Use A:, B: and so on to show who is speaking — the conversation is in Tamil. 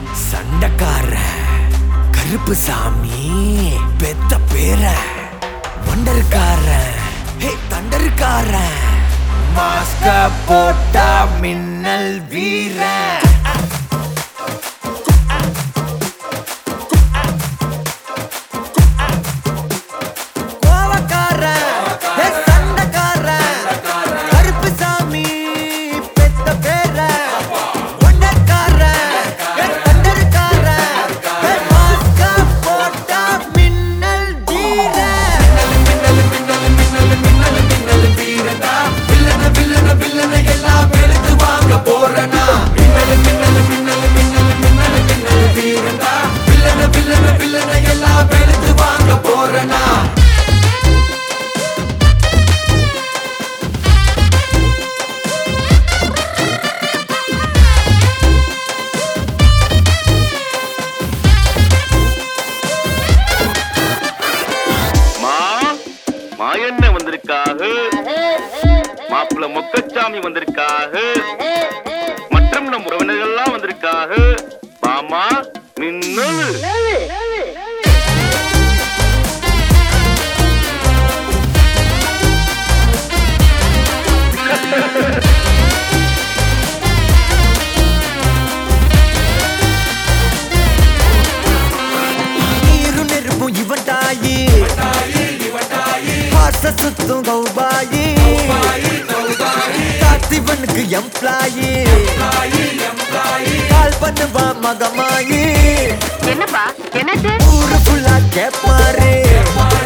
A: சண்டக்கார கருப்பு சாமி பெத்த பேர வண்டர்கார ஹே தண்டர்கார மாஸ்க போட்டா மின்னல் வீர கோவக்கார ஹே சண்டக்கார கருப்பு சாமி பெத்த பேர ஒண்டக்கார ஹே தண்டர்கார ஹே மாஸ்க போட்டா மின்னல் வீர
B: மா மாயண்ண வந்திருக்காக மாப்பிள்ள மொக்கச்சாமி வந்திருக்காக மற்றும் நம் உறவினர்கள்லாம் வந்திருக்காக மாமா மின்னல்
A: நீரும் நெருப்பும் இவன் தாயி பாச சுத்தும் கௌபாயி காத்திவனுக்கு எம்ப்ளாயி கால் பண்ணுவா மகமாயி
C: என்னப்பா என்னாச்சு
A: ஊரு ஃபுல்லா கேப்பாரு